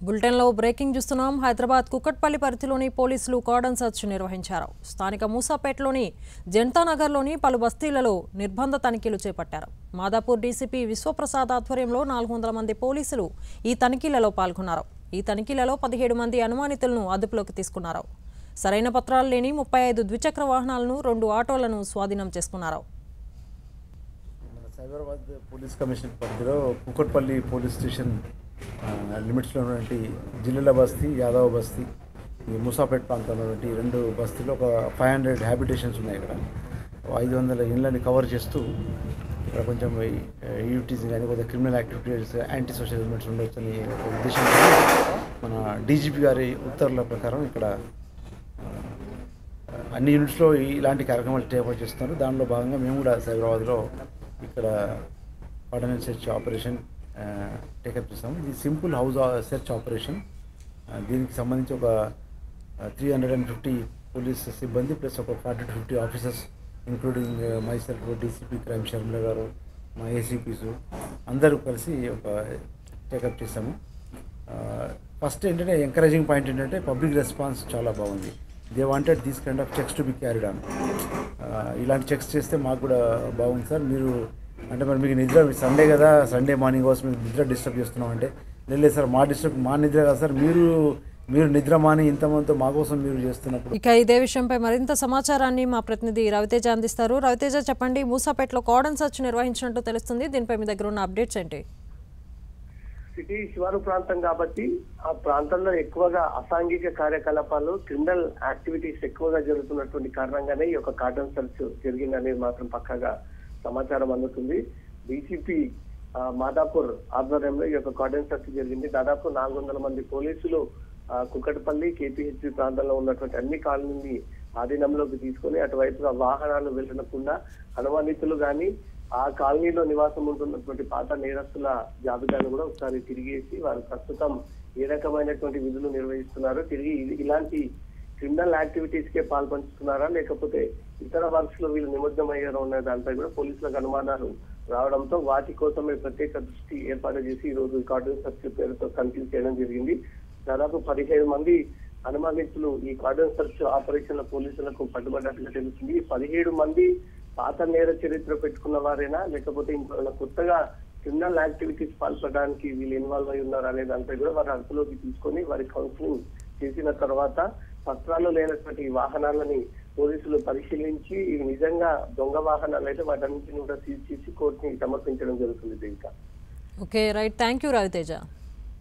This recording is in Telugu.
బులెటిన్లో బ్రేకింగ్ చూస్తున్నాం హైదరాబాద్ కుక్కట్పల్లి పరిధిలోని పోలీసులు కార్డన్ సెర్చ్ నిర్వహించారు స్థానిక మూసాపేటలోని జనతానగర్లోని పలు బస్తీలలో నిర్బంధ తనిఖీలు చేపట్టారు మాదాపూర్ డీసీపీ విశ్వప్రసాద్ ఆధ్వర్యంలో నాలుగు వందల మంది పోలీసులు ఈ తనిఖీలలో పాల్గొన్నారు ఈ తనిఖీలలో పదిహేడు మంది అనుమానితులను అదుపులోకి తీసుకున్నారు సరైన పత్రాలు లేని ముప్పై ఐదు ద్విచక్ర వాహనాలను రెండు ఆటోలను స్వాధీనం చేసుకున్నారు మన సైబరాబాద్ పోలీస్ కమిషనర్ పరిధిలో కుకట్పల్లి పోలీస్ స్టేషన్ ఆ, లిమిట్స్లో ఉన్నటువంటి జిల్లాల బస్తీ యాదవ బస్తీ ఈ ముసాపేట్ ప్రాంతంలో ఉన్నటువంటి ఈ రెండు బస్తీలో ఒక ఫైవ్ హండ్రెడ్ హ్యాబిటేషన్స్ ఉన్నాయి ఇక్కడ ఐదు వందల ఇళ్ళని కవర్ చేస్తూ ఇక్కడ కొంచెం యూటీస్ కానీ కొంత criminal activities anti social elements ఉండొచ్చని ఒక ఉద్దేశంతో మన డీజీపీ గారి ఉత్తర్వుల ప్రకారం ఇక్కడ ఆ, అన్ని యూనిట్స్లో ఇలాంటి కార్యక్రమాలు చేపట్టి చేస్తున్నారు దానిలో భాగంగా మేము కూడా సైబరాబాద్లో ఇక్కడ ఆర్డినెన్స్ సెర్చ్ ఆపరేషన్ టేకప్ చేస్తాము ఇది సింపుల్ హౌస్ సెర్చ్ ఆపరేషన్ ఆ, దీనికి సంబంధించి ఒక three hundred and fifty police సిబ్బంది ప్లస్ ఒక forty to fifty officers including myself DCP crime Sharmila గారు మా ఏసీపీస్ అందరూ కలిసి ఒక టేకప్ చేస్తాము ఫస్ట్ ఏంటంటే ఎంకరేజింగ్ పాయింట్ ఏంటంటే పబ్లిక్ రెస్పాన్స్ చాలా బాగుంది they wanted these kind of checks to be carried on ఇలాంటి చెక్స్ చేస్తే మాకు కూడా బాగుంది సార్ మీరు అంటే మరి మీకు నిద్ర సండే కదా సండే మార్నింగ్ కోసం మీకు నిద్ర డిస్టర్బ్ చేస్తున్నాం అంటే లేదు సార్ మా డిస్టర్బ్ మా నిద్ర కదా సార్ మీరు మీరు నిద్ర మాని ఇంతమందితో మా కోసం మీరు చేస్తున్నప్పుడు ఇక ఇదే విషయంపై మరింత సమాచారాన్ని మా ప్రతినిధి రవితేజ అందిస్తారు రవితేజ చెప్పండి మూసాపేటలో కార్డన్ సెర్చ్ నిర్వహించినట్టు తెలుస్తుంది దీనిపై మీ దగ్గర ఉన్న అప్డేట్స్ ఏంటి సిటీ శివారు ప్రాంతం కాబట్టి ఆ ప్రాంతంలో ఎక్కువగా అసాంఘిక కార్యకలాపాలు క్రిమినల్ యాక్టివిటీస్ ఎక్కువగా జరుగుతున్నటువంటి కారణంగానే ఈ యొక్క కార్డన్ సెర్చ్ జరిగిందనేది మాత్రం పక్కాగా సమాచారం అందుతుంది డీసీపీ మాదాపూర్ ఆధ్వర్యంలో ఈ యొక్క కార్డన్ సెర్చ్ జరిగింది దాదాపు నాలుగు వందల మంది పోలీసులు ఆ, కుక్కటపల్లి కేపీహెచ్ ప్రాంతంలో ఉన్నటువంటి అన్ని కాలనీని ఆధీనంలోకి తీసుకొని అటువైపుగా వాహనాలు వెళ్ళకుండా అనుమానితులు గాని ఆ కాలనీలో నివాసం ఉంటున్నటువంటి పాత నేరస్తుల జాబితాను కూడా ఒకసారి తిరిగేసి వారు ప్రస్తుతం ఏ రకమైనటువంటి విధులు నిర్వహిస్తున్నారు తిరిగి ఇది- ఇలాంటి క్రిమినల్ యాక్టివిటీస్ కే పాల్పంచుతున్నారా లేకపోతే ఇతర వర్క్స్ లో వీళ్ళు నిమగ్నమయ్యారో అనే దానిపై కూడా పోలీసులకు అనుమానాలు రావడంతో వాటి కోసమే ప్రత్యేక దృష్టి ఏర్పాటు చేసి ఈ రోజు కార్డన్ సర్చ్ పేరుతో కన్ఫ్యూజ్ చేయడం జరిగింది దాదాపు పదిహేడు మంది అనుమానితులు ఈ కార్డన్ సర్చ్ ఆపరేషన్ పోలీసులకు పట్టుబడ్డట్టుగా తెలుస్తుంది ఈ పదిహేడు మంది పాత నేర చరిత్ర పెట్టుకున్న వారేనా లేకపోతే ఇంకా కొత్తగా క్రిమినల్ యాక్టివిటీస్ పాల్పడడానికి వీళ్ళు ఇన్వాల్వ్ అయి ఉన్నారు అనే దానిపై కూడా వారి అదుపులోకి తీసుకొని వారి కౌన్సిలింగ్ చేసిన తర్వాత పత్రాలు లేనటువంటి ఈ వాహనాలని పోలీసులు పరిశీలించి ఇవి నిజంగా దొంగ వాహనాలు అయితే వాటన్నింటిని కూడా సీజ్ చేసి కోర్టుని సమర్పించడం జరుగుతుంది ఇంకా okay right thank you Raviteja